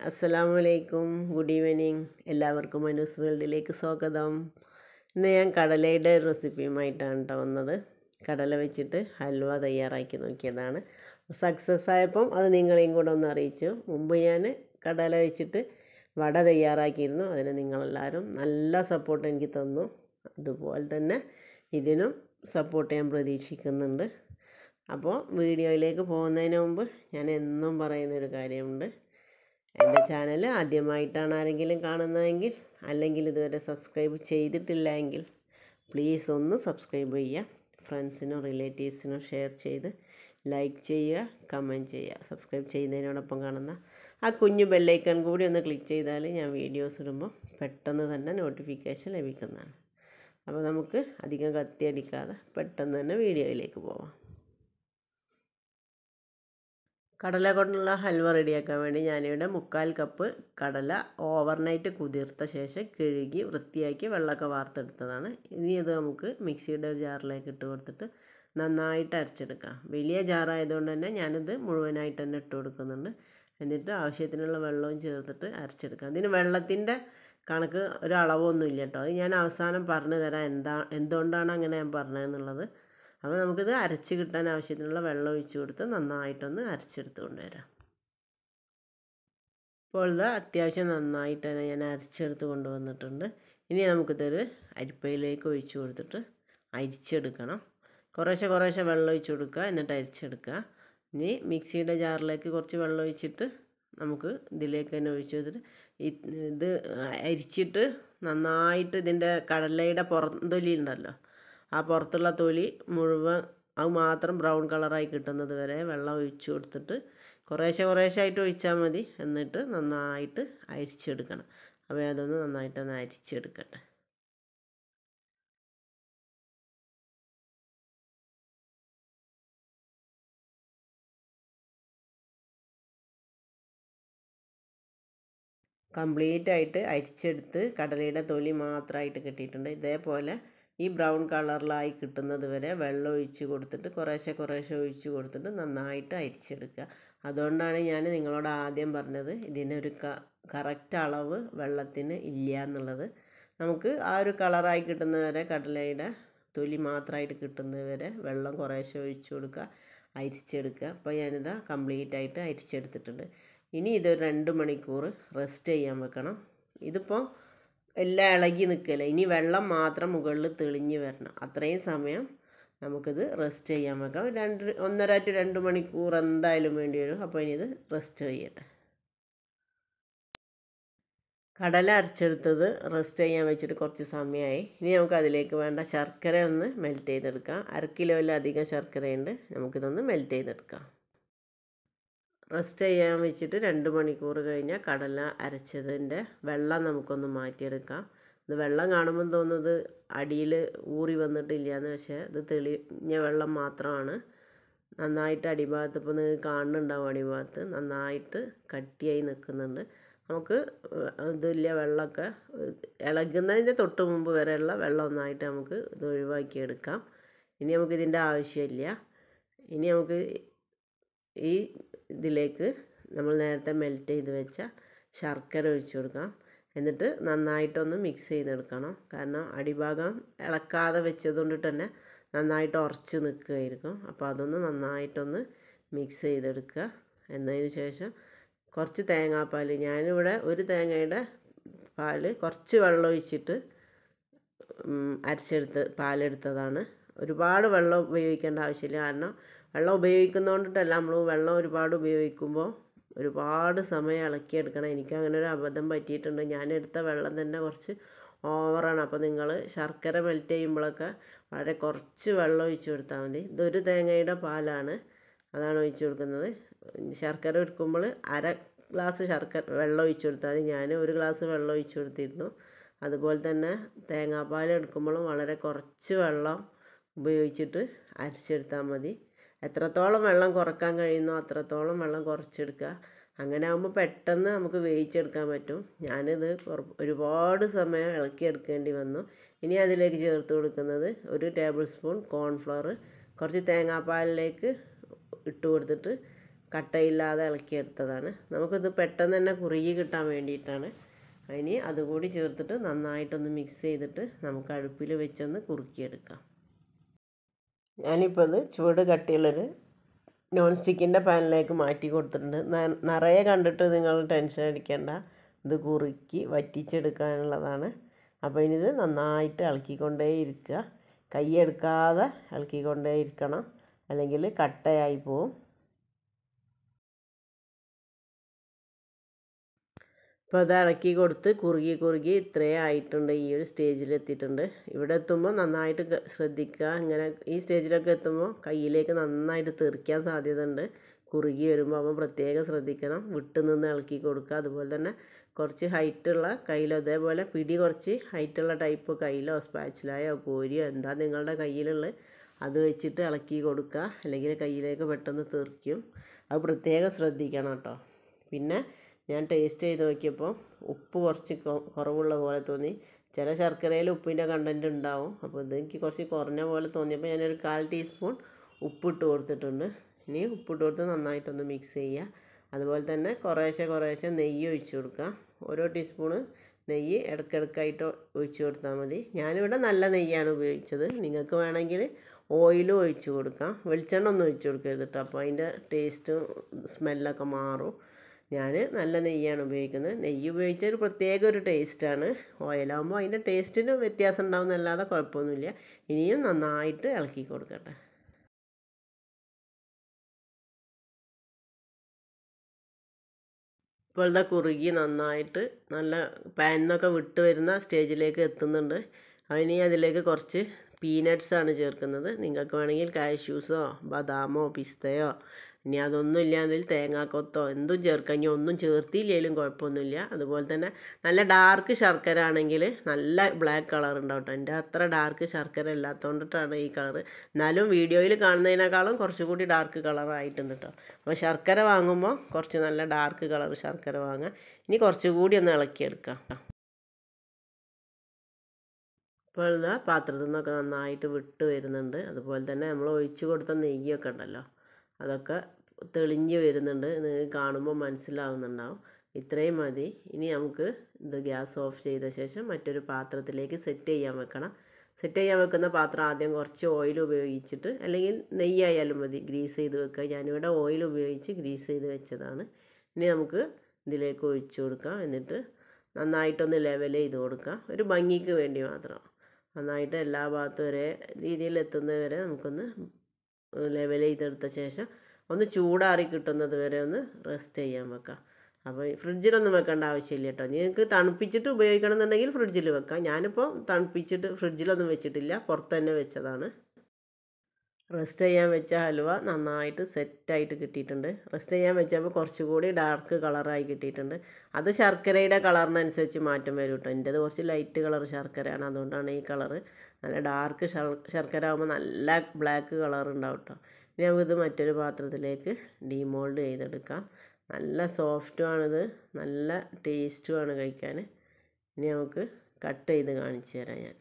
അസ്സലാമു അലൈക്കും good evening എല്ലാവർക്കും മനൂസ് വേൾഡിലേക്ക് സ്വാഗതം ഇന്ന് ഞാൻ കടലയുടെ റെസിപ്പിയുമായിട്ടാണ് കേട്ടോ വന്നത് കടല വെച്ചിട്ട് ഹൽവ തയ്യാറാക്കി നോക്കിയതാണ് സക്സസ് ആയപ്പം അത് നിങ്ങളെയും കൂടെ ഒന്ന് അറിയിച്ചു മുമ്പ് ഞാൻ കടല വെച്ചിട്ട് വട തയ്യാറാക്കിയിരുന്നു അതിന് നിങ്ങളെല്ലാവരും നല്ല സപ്പോർട്ട് എനിക്ക് തന്നു അതുപോലെ തന്നെ ഇതിനും സപ്പോർട്ട് ഞാൻ പ്രതീക്ഷിക്കുന്നുണ്ട് അപ്പോൾ വീഡിയോയിലേക്ക് പോകുന്നതിന് മുമ്പ് ഞാൻ എന്നും പറയുന്നൊരു കാര്യമുണ്ട് എൻ്റെ ചാനൽ ആദ്യമായിട്ടാണ് ആരെങ്കിലും കാണുന്നതെങ്കിൽ അല്ലെങ്കിൽ ഇതുവരെ സബ്സ്ക്രൈബ് ചെയ്തിട്ടില്ല എങ്കിൽ പ്ലീസ് ഒന്ന് സബ്സ്ക്രൈബ് ചെയ്യുക ഫ്രണ്ട്സിനോ റിലേറ്റീവ്സിനോ ഷെയർ ചെയ്ത് ലൈക്ക് ചെയ്യുക കമൻറ്റ് ചെയ്യുക സബ്സ്ക്രൈബ് ചെയ്യുന്നതിനോടൊപ്പം കാണുന്ന ആ കുഞ്ഞു ബെല്ലൈക്കൺ കൂടി ഒന്ന് ക്ലിക്ക് ചെയ്താൽ ഞാൻ വീഡിയോസ് ഇടുമ്പോൾ പെട്ടെന്ന് തന്നെ നോട്ടിഫിക്കേഷൻ ലഭിക്കുന്നതാണ് അപ്പോൾ നമുക്ക് അധികം കത്തിയടിക്കാതെ പെട്ടെന്ന് തന്നെ വീഡിയോയിലേക്ക് പോവാം കടല കൊണ്ടുള്ള ഹൽവ റെഡിയാക്കാൻ വേണ്ടി ഞാനിവിടെ മുക്കാൽ കപ്പ് കടല ഓവർനൈറ്റ് കുതിർത്ത ശേഷം കഴുകി വൃത്തിയാക്കി വെള്ളമൊക്കെ വാർത്തെടുത്തതാണ് ഇനി ഇത് നമുക്ക് മിക്സിയുടെ ഒരു ജാറിലേക്ക് ഇട്ട് കൊടുത്തിട്ട് നന്നായിട്ട് അരച്ചെടുക്കാം വലിയ ജാറായതുകൊണ്ട് തന്നെ ഞാനിത് മുഴുവനായിട്ട് തന്നെ ഇട്ട് കൊടുക്കുന്നുണ്ട് എന്നിട്ട് ആവശ്യത്തിനുള്ള വെള്ളവും ചേർത്തിട്ട് അരച്ചെടുക്കാം അതിന് വെള്ളത്തിൻ്റെ കണക്ക് ഒരു അളവൊന്നും ഇല്ല കേട്ടോ അത് ഞാൻ അവസാനം പറഞ്ഞു തരാം എന്താ എന്തുകൊണ്ടാണ് അങ്ങനെ ഞാൻ പറഞ്ഞതെന്നുള്ളത് അപ്പോൾ നമുക്കിത് അരച്ച് കിട്ടാൻ ആവശ്യത്തിനുള്ള വെള്ളം ഒഴിച്ച് കൊടുത്ത് നന്നായിട്ടൊന്ന് അരച്ചെടുത്ത് കൊണ്ടുവരാം ഇപ്പോൾ ഇത് അത്യാവശ്യം നന്നായിട്ട് തന്നെ ഞാൻ അരച്ചെടുത്ത് കൊണ്ടുവന്നിട്ടുണ്ട് ഇനി നമുക്കിതൊരു അരിപ്പയിലേക്ക് ഒഴിച്ച് കൊടുത്തിട്ട് അരിച്ചെടുക്കണം കുറേശ്ശെ കുറേശ്ശെ വെള്ളം ഒഴിച്ച് കൊടുക്കുക എന്നിട്ട് അരിച്ചെടുക്കുക ഇനി മിക്സിയുടെ ജാറിലേക്ക് കുറച്ച് വെള്ളം ഒഴിച്ചിട്ട് നമുക്ക് ഇതിലേക്ക് തന്നെ ഒഴിച്ച് കൊടുത്തിട്ട് ഇത് അരിച്ചിട്ട് നന്നായിട്ട് ഇതിൻ്റെ കടലയുടെ പുറംതൊലി ഉണ്ടല്ലോ ആ പുറത്തുള്ള തൊലി മുഴുവൻ അത് മാത്രം ബ്രൗൺ കളറായി കിട്ടുന്നത് വരെ വെള്ളം ഒഴിച്ചു കൊടുത്തിട്ട് കുറേശ്ശെ കുറേശ്ശെ ആയിട്ട് ഒഴിച്ചാൽ മതി എന്നിട്ട് നന്നായിട്ട് അരിച്ചെടുക്കണം അപ്പോൾ അതൊന്ന് നന്നായിട്ടൊന്ന് അരിച്ചെടുക്കട്ടെ കംപ്ലീറ്റ് ആയിട്ട് അരിച്ചെടുത്ത് കടലയുടെ തൊലി മാത്രമായിട്ട് കിട്ടിയിട്ടുണ്ട് ഇതേപോലെ ഈ ബ്രൗൺ കളറിലായി കിട്ടുന്നത് വരെ വെള്ളം ഒഴിച്ച് കൊടുത്തിട്ട് കുറേശ്ശെ കുറേശ്ശെ ഒഴിച്ച് കൊടുത്തിട്ട് നന്നായിട്ട് അരിച്ചെടുക്കുക അതുകൊണ്ടാണ് ഞാൻ നിങ്ങളോട് ആദ്യം പറഞ്ഞത് ഇതിനൊരു കറക്റ്റ് അളവ് വെള്ളത്തിന് ഇല്ല എന്നുള്ളത് നമുക്ക് ആ ഒരു കളറായി കിട്ടുന്നത് വരെ കടലയുടെ തൊലി മാത്രമായിട്ട് കിട്ടുന്നത് വരെ വെള്ളം കുറേശ്ശെ ഒഴിച്ച് കൊടുക്കുക അരിച്ചെടുക്കുക അപ്പോൾ ഞാനിതാ കംപ്ലീറ്റ് ആയിട്ട് അരിച്ചെടുത്തിട്ടുണ്ട് ഇനി ഇതൊരു രണ്ട് മണിക്കൂർ റെസ്റ്റ് ചെയ്യാൻ വെക്കണം ഇതിപ്പോൾ എല്ലാം ഇളകി നിൽക്കില്ല ഇനി വെള്ളം മാത്രം മുകളിൽ തെളിഞ്ഞ് വരണം അത്രയും സമയം നമുക്കിത് റെസ്റ്റ് ചെയ്യാൻ വെക്കാം രണ്ട് ഒന്നര ടു രണ്ട് മണിക്കൂർ എന്തായാലും വേണ്ടി വരും അപ്പോൾ ഇനി ഇത് റെസ്റ്റ് ചെയ്യട്ടെ കടല അരച്ചെടുത്തത് റെസ്റ്റ് ചെയ്യാൻ വെച്ചിട്ട് കുറച്ച് സമയമായി ഇനി നമുക്ക് അതിലേക്ക് വേണ്ട ശർക്കര ഒന്ന് മെൽറ്റ് ചെയ്തെടുക്കാം അര കിലോയിലധികം ശർക്കരയുണ്ട് നമുക്കിതൊന്ന് മെൽറ്റ് ചെയ്തെടുക്കാം റെസ്റ്റ് ചെയ്യാൻ വെച്ചിട്ട് രണ്ട് മണിക്കൂർ കഴിഞ്ഞാൽ കടല അരച്ചതിൻ്റെ വെള്ളം നമുക്കൊന്ന് മാറ്റിയെടുക്കാം ഇത് വെള്ളം കാണുമ്പോൾ തോന്നുന്നത് അടിയിൽ ഊറി വന്നിട്ടില്ല എന്ന് പക്ഷേ ഇത് തെളിഞ്ഞ വെള്ളം മാത്രമാണ് നന്നായിട്ട് അടിഭാഗത്ത് ഇപ്പോൾ നിങ്ങൾക്ക് കാണുന്നുണ്ടാവും അടിഭാഗത്ത് നന്നായിട്ട് കട്ടിയായി നിൽക്കുന്നുണ്ട് നമുക്ക് ഇതില്ല വെള്ളമൊക്കെ ഇളകുന്നതിൻ്റെ തൊട്ട് മുമ്പ് വരെയുള്ള വെള്ളം ഒന്നായിട്ട് നമുക്ക് ഇത് ഒഴിവാക്കിയെടുക്കാം ഇനി നമുക്ക് ഇതിൻ്റെ ആവശ്യമില്ല ഇനി നമുക്ക് ഈ ഇതിലേക്ക് നമ്മൾ നേരത്തെ മെൽറ്റ് ചെയ്ത് വെച്ച ശർക്കര ഒഴിച്ചു കൊടുക്കാം എന്നിട്ട് നന്നായിട്ടൊന്ന് മിക്സ് ചെയ്തെടുക്കണം കാരണം അടിഭാഗം ഇളക്കാതെ വെച്ചതുകൊണ്ടിട്ട് തന്നെ നന്നായിട്ട് ഉറച്ച് നിൽക്കുകയായിരിക്കും അപ്പോൾ അതൊന്ന് നന്നായിട്ടൊന്ന് മിക്സ് ചെയ്തെടുക്കുക എന്നതിന് ശേഷം കുറച്ച് തേങ്ങാപ്പാൽ ഞാനിവിടെ ഒരു തേങ്ങയുടെ പാൽ കുറച്ച് വെള്ളം ഒഴിച്ചിട്ട് അരച്ചെടുത്ത് പാലെടുത്തതാണ് ഒരുപാട് വെള്ളം ഉപയോഗിക്കേണ്ട ആവശ്യമില്ല കാരണം വെള്ളം ഉപയോഗിക്കുന്നതുകൊണ്ടിട്ടല്ല നമ്മൾ വെള്ളം ഒരുപാട് ഉപയോഗിക്കുമ്പോൾ ഒരുപാട് സമയം ഇളക്കിയെടുക്കണം എനിക്ക് അങ്ങനെ ഒരു അബദ്ധം പറ്റിയിട്ടുണ്ട് ഞാൻ എടുത്ത വെള്ളം തന്നെ കുറച്ച് ഓവറാണ് അപ്പോൾ നിങ്ങൾ ശർക്കര മെൽറ്റ് ചെയ്യുമ്പോഴൊക്കെ വളരെ കുറച്ച് വെള്ളം ഒഴിച്ച് കൊടുത്താൽ മതി ഇതൊരു തേങ്ങയുടെ പാലാണ് അതാണ് ഒഴിച്ച് കൊടുക്കുന്നത് ശർക്കര എടുക്കുമ്പോൾ അര ഗ്ലാസ് ശർക്കര വെള്ളം ഒഴിച്ച് കൊടുത്താൽ മതി ഞാൻ ഒരു ഗ്ലാസ് വെള്ളം ഒഴിച്ച് കൊടുത്തിരുന്നു അതുപോലെ തന്നെ തേങ്ങാപ്പാൽ എടുക്കുമ്പോഴും വളരെ കുറച്ച് വെള്ളം ഉപയോഗിച്ചിട്ട് അരച്ചെടുത്താൽ മതി എത്രത്തോളം വെള്ളം കുറക്കാൻ കഴിയുന്നോ അത്രത്തോളം വെള്ളം കുറച്ചെടുക്കുക അങ്ങനെ ആകുമ്പോൾ പെട്ടെന്ന് നമുക്ക് വേവിച്ചെടുക്കാൻ പറ്റും ഞാനിത് ഒരുപാട് സമയം ഇളക്കിയെടുക്കേണ്ടി വന്നു ഇനി അതിലേക്ക് ചേർത്ത് കൊടുക്കുന്നത് ഒരു ടേബിൾ സ്പൂൺ കോൺഫ്ലവർ കുറച്ച് തേങ്ങാപ്പാലിലേക്ക് ഇട്ട് കൊടുത്തിട്ട് കട്ടയില്ലാതെ ഇളക്കിയെടുത്തതാണ് നമുക്കിത് പെട്ടെന്ന് തന്നെ കുറുകി കിട്ടാൻ വേണ്ടിയിട്ടാണ് അതിന് അതുകൂടി ചേർത്തിട്ട് നന്നായിട്ടൊന്ന് മിക്സ് ചെയ്തിട്ട് നമുക്ക് അടുപ്പിൽ വെച്ചൊന്ന് കുറുക്കിയെടുക്കാം ഞാനിപ്പോൾ ഇത് ചൂട് കട്ടിയുള്ളൊരു നോൺ സ്റ്റിക്കിൻ്റെ പാനിലേക്ക് മാറ്റി കൊടുത്തിട്ടുണ്ട് നിറയെ കണ്ടിട്ട് നിങ്ങൾ ടെൻഷൻ അടിക്കേണ്ട ഇത് കുറുക്കി വറ്റിച്ചെടുക്കാനുള്ളതാണ് അപ്പോൾ ഇനിത് നന്നായിട്ട് ഇളക്കിക്കൊണ്ടേ ഇരിക്കുക കൈ എടുക്കാതെ ഇളക്കിക്കൊണ്ടേ ഇരിക്കണം അല്ലെങ്കിൽ കട്ടയായി പോവും ഇപ്പോൾ അത് ഇളക്കി കൊടുത്ത് കുറുകി കുറുകി ഇത്രയും ആയിട്ടുണ്ട് ഈ ഒരു സ്റ്റേജിൽ എത്തിയിട്ടുണ്ട് ഇവിടെ എത്തുമ്പോൾ നന്നായിട്ട് ശ്രദ്ധിക്കുക ഇങ്ങനെ ഈ സ്റ്റേജിലൊക്കെ എത്തുമ്പോൾ കയ്യിലേക്ക് നന്നായിട്ട് തെറിക്കാൻ സാധ്യത ഉണ്ട് കുറുകി വരുമ്പോൾ അപ്പോൾ പ്രത്യേകം ശ്രദ്ധിക്കണം വിട്ട് നിന്ന് ഇളക്കി കൊടുക്കുക അതുപോലെ തന്നെ കുറച്ച് ഹൈറ്റുള്ള കയ്യിലോ അതേപോലെ പിടി കുറച്ച് ഹൈറ്റുള്ള ടൈപ്പ് കയ്യിലോ സ്പാച്ചിലായോ കോരിയോ എന്താ നിങ്ങളുടെ കയ്യിലുള്ള അത് വെച്ചിട്ട് ഇളക്കി കൊടുക്കുക അല്ലെങ്കിൽ കയ്യിലേക്ക് പെട്ടെന്ന് തെറിക്കും അത് പ്രത്യേകം ശ്രദ്ധിക്കണം കേട്ടോ പിന്നെ ഞാൻ ടേസ്റ്റ് ചെയ്ത് നോക്കിയപ്പോൾ ഉപ്പ് കുറച്ച് കുറവുള്ള പോലെ തോന്നി ചില ശർക്കരയിൽ ഉപ്പിൻ്റെ കണ്ടൻറ്റ് ഉണ്ടാവും അപ്പോൾ ഇത് എനിക്ക് കുറച്ച് കുറഞ്ഞ പോലെ തോന്നിയപ്പോൾ ഞാനൊരു കാൽ ടീസ്പൂൺ ഉപ്പിട്ട് കൊടുത്തിട്ടുണ്ട് ഇനി ഉപ്പിട്ട് കൊടുത്ത് നന്നായിട്ടൊന്ന് മിക്സ് ചെയ്യുക അതുപോലെ തന്നെ കുറേശ്ശെ കുറേശ്ശെ നെയ്യ് ഒഴിച്ച് കൊടുക്കുക ഓരോ ടീസ്പൂണ് നെയ്യ് ഇടയ്ക്കിടയ്ക്കായിട്ട് ഒഴിച്ച് കൊടുത്താൽ മതി ഞാനിവിടെ നല്ല നെയ്യാണ് ഉപയോഗിച്ചത് നിങ്ങൾക്ക് വേണമെങ്കിൽ ഓയിലും ഒഴിച്ച് കൊടുക്കാം വെളിച്ചെണ്ണ ഒന്നും ഒഴിച്ച് കൊടുക്കരുത് കേട്ടോ അപ്പോൾ അതിൻ്റെ ടേസ്റ്റും സ്മെല്ലൊക്കെ മാറും ഞാൻ നല്ല നെയ്യാണ് ഉപയോഗിക്കുന്നത് നെയ്യ് ഉപയോഗിച്ച ഒരു പ്രത്യേക ഒരു ടേസ്റ്റാണ് ഓയിലാകുമ്പോൾ അതിൻ്റെ ടേസ്റ്റിന് വ്യത്യാസം ഉണ്ടാവുന്നല്ലാതെ കുഴപ്പമൊന്നുമില്ല ഇനിയും നന്നായിട്ട് ഇളക്കി കൊടുക്കട്ടെ ഇപ്പോൾ ഇതാ കുറുകി നന്നായിട്ട് നല്ല പാനിൽ നിന്നൊക്കെ വിട്ട് വരുന്ന സ്റ്റേജിലേക്ക് എത്തുന്നുണ്ട് അതിന് അതിലേക്ക് കുറച്ച് പീനട്ട്സാണ് ചേർക്കുന്നത് നിങ്ങൾക്ക് വേണമെങ്കിൽ കാഷ്യൂസോ ബദാമോ പിസ്തയോ ഇനി അതൊന്നും ഇല്ലാതിൽ തേങ്ങാക്കൊത്തോ എന്തും ചേർക്കാം ഇനി ഒന്നും ചേർത്തില്ലെങ്കിലും കുഴപ്പമൊന്നുമില്ല അതുപോലെ തന്നെ നല്ല ഡാർക്ക് ശർക്കര ആണെങ്കിൽ നല്ല ബ്ലാക്ക് കളർ ഉണ്ടാവും കേട്ടോ എൻ്റെ അത്ര ഡാർക്ക് ശർക്കര ഇല്ലാത്തതുകൊണ്ടിട്ടാണ് ഈ കളർ എന്നാലും വീഡിയോയിൽ കാണുന്നതിനേക്കാളും കുറച്ചുകൂടി ഡാർക്ക് കളർ ആയിട്ടുണ്ട് കേട്ടോ അപ്പോൾ ശർക്കര വാങ്ങുമ്പോൾ കുറച്ച് നല്ല ഡാർക്ക് കളർ ശർക്കര വാങ്ങുക ഇനി കുറച്ചുകൂടി ഒന്ന് ഇളക്കിയെടുക്കാം ഇപ്പോൾ ഇതാ പാത്രത്തിൽ നിന്നൊക്കെ നന്നായിട്ട് വിട്ട് വരുന്നുണ്ട് അതുപോലെ തന്നെ നമ്മൾ ഒഴിച്ച് കൊടുത്ത നെയ്യൊക്കെ ഉണ്ടല്ലോ അതൊക്കെ തെളിഞ്ഞ് വരുന്നുണ്ട് നിങ്ങൾക്ക് കാണുമ്പോൾ മനസ്സിലാവുന്നുണ്ടാവും ഇത്രയും മതി ഇനി നമുക്ക് ഇത് ഗ്യാസ് ഓഫ് ചെയ്ത ശേഷം മറ്റൊരു പാത്രത്തിലേക്ക് സെറ്റ് ചെയ്യാൻ വെക്കണം സെറ്റ് ചെയ്യാൻ വെക്കുന്ന പാത്രം ആദ്യം കുറച്ച് ഓയിൽ ഉപയോഗിച്ചിട്ട് അല്ലെങ്കിൽ നെയ്യായാലും മതി ഗ്രീസ് ചെയ്ത് വെക്കുക ഞാനിവിടെ ഓയിൽ ഉപയോഗിച്ച് ഗ്രീസ് ചെയ്ത് വെച്ചതാണ് ഇനി നമുക്ക് ഇതിലേക്ക് ഒഴിച്ചു കൊടുക്കാം എന്നിട്ട് നന്നായിട്ടൊന്ന് ലെവൽ ചെയ്ത് കൊടുക്കുക ഒരു ഭംഗിക്ക് വേണ്ടി മാത്രം നന്നായിട്ട് എല്ലാ ഭാഗത്തും ഒരേ രീതിയിൽ എത്തുന്നത് വരെ നമുക്കൊന്ന് ലെവൽ ചെയ്തെടുത്ത ശേഷം ഒന്ന് ചൂടാറി കിട്ടുന്നത് വരെ ഒന്ന് റെസ്റ്റ് ചെയ്യാൻ വെക്കാം അപ്പോൾ ഫ്രിഡ്ജിലൊന്നും വെക്കേണ്ട ആവശ്യമില്ല കേട്ടോ നിങ്ങൾക്ക് തണുപ്പിച്ചിട്ട് ഉപയോഗിക്കണം എന്നുണ്ടെങ്കിൽ ഫ്രിഡ്ജിൽ വെക്കാം ഞാനിപ്പോൾ തണുപ്പിച്ചിട്ട് ഫ്രിഡ്ജിലൊന്നും വെച്ചിട്ടില്ല പുറത്ത് തന്നെ വെച്ചതാണ് റെസ്റ്റ് ചെയ്യാൻ വെച്ച ഹലുവ നന്നായിട്ട് സെറ്റായിട്ട് കിട്ടിയിട്ടുണ്ട് റെസ്റ്റ് ചെയ്യാൻ വെച്ചപ്പോൾ കുറച്ചുകൂടി ഡാർക്ക് കളറായി കിട്ടിയിട്ടുണ്ട് അത് ശർക്കരയുടെ കളറിനനുസരിച്ച് മാറ്റം വരും കേട്ടോ എൻ്റേത് കുറച്ച് ലൈറ്റ് കളർ ശർക്കരയാണ് അതുകൊണ്ടാണ് ഈ കളറ് നല്ല ഡാർക്ക് ശർക്കര ആകുമ്പോൾ നല്ല ബ്ലാക്ക് കളർ ഉണ്ടാവും കേട്ടോ ഇനി നമുക്കിത് മറ്റൊരു പാത്രത്തിലേക്ക് ഡീമോൾഡ് ചെയ്തെടുക്കാം നല്ല സോഫ്റ്റുമാണിത് നല്ല ടേസ്റ്റുമാണ് കഴിക്കാൻ ഇനി നമുക്ക് കട്ട് ചെയ്ത് കാണിച്ചു തരാം ഞാൻ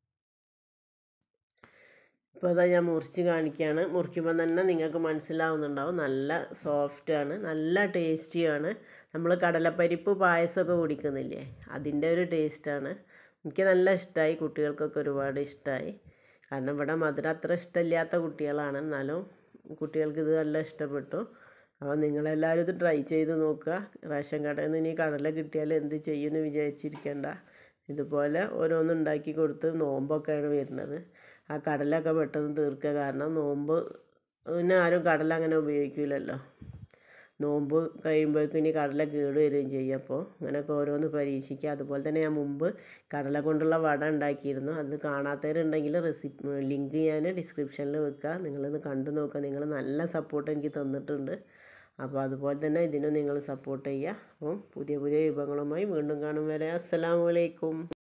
ഇപ്പോൾ അതാ ഞാൻ മുറിച്ച് കാണിക്കുകയാണ് മുറിക്കുമ്പോൾ തന്നെ നിങ്ങൾക്ക് മനസ്സിലാവുന്നുണ്ടാവും നല്ല സോഫ്റ്റാണ് നല്ല ടേസ്റ്റിയാണ് നമ്മൾ കടലപ്പരിപ്പ് പായസമൊക്കെ കുടിക്കുന്നില്ലേ അതിൻ്റെ ഒരു ടേസ്റ്റാണ് എനിക്ക് നല്ല ഇഷ്ടമായി കുട്ടികൾക്കൊക്കെ ഒരുപാട് ഇഷ്ടമായി കാരണം ഇവിടെ മധുരം അത്ര ഇഷ്ടമില്ലാത്ത കുട്ടികളാണ് എന്നാലും കുട്ടികൾക്ക് ഇത് നല്ല ഇഷ്ടപ്പെട്ടു അപ്പോൾ നിങ്ങളെല്ലാവരും ഇത് ട്രൈ ചെയ്ത് നോക്കുക റേഷൻ കടയിൽ നിന്ന് ഇനി കടല കിട്ടിയാൽ എന്ത് ചെയ്യുമെന്ന് വിചാരിച്ചിരിക്കേണ്ട ഇതുപോലെ ഓരോന്ന് ഉണ്ടാക്കി കൊടുത്ത് നോമ്പൊക്കെയാണ് വരുന്നത് ആ കടലൊക്കെ പെട്ടെന്ന് തീർക്കുക കാരണം നോമ്പ് പിന്നെ ആരും കടല അങ്ങനെ ഉപയോഗിക്കില്ലല്ലോ നോമ്പ് കഴിയുമ്പോഴേക്കും ഇനി കടല കേട് വരികയും ചെയ്യും അപ്പോൾ അങ്ങനെയൊക്കെ ഓരോന്ന് പരീക്ഷിക്കുക അതുപോലെ തന്നെ ഞാൻ മുമ്പ് കടല കൊണ്ടുള്ള വട ഉണ്ടാക്കിയിരുന്നു അത് കാണാത്തവരുണ്ടെങ്കിൽ റെസിപ്പി ലിങ്ക് ഞാൻ ഡിസ്ക്രിപ്ഷനിൽ വെക്കുക നിങ്ങളൊന്ന് കണ്ടു നോക്കുക നിങ്ങൾ നല്ല സപ്പോർട്ട് എനിക്ക് തന്നിട്ടുണ്ട് അപ്പോൾ അതുപോലെ തന്നെ ഇതിനും നിങ്ങൾ സപ്പോർട്ട് ചെയ്യുക അപ്പം പുതിയ പുതിയ വിഭവങ്ങളുമായി വീണ്ടും കാണും വരെ അസ്സലാമലൈക്കും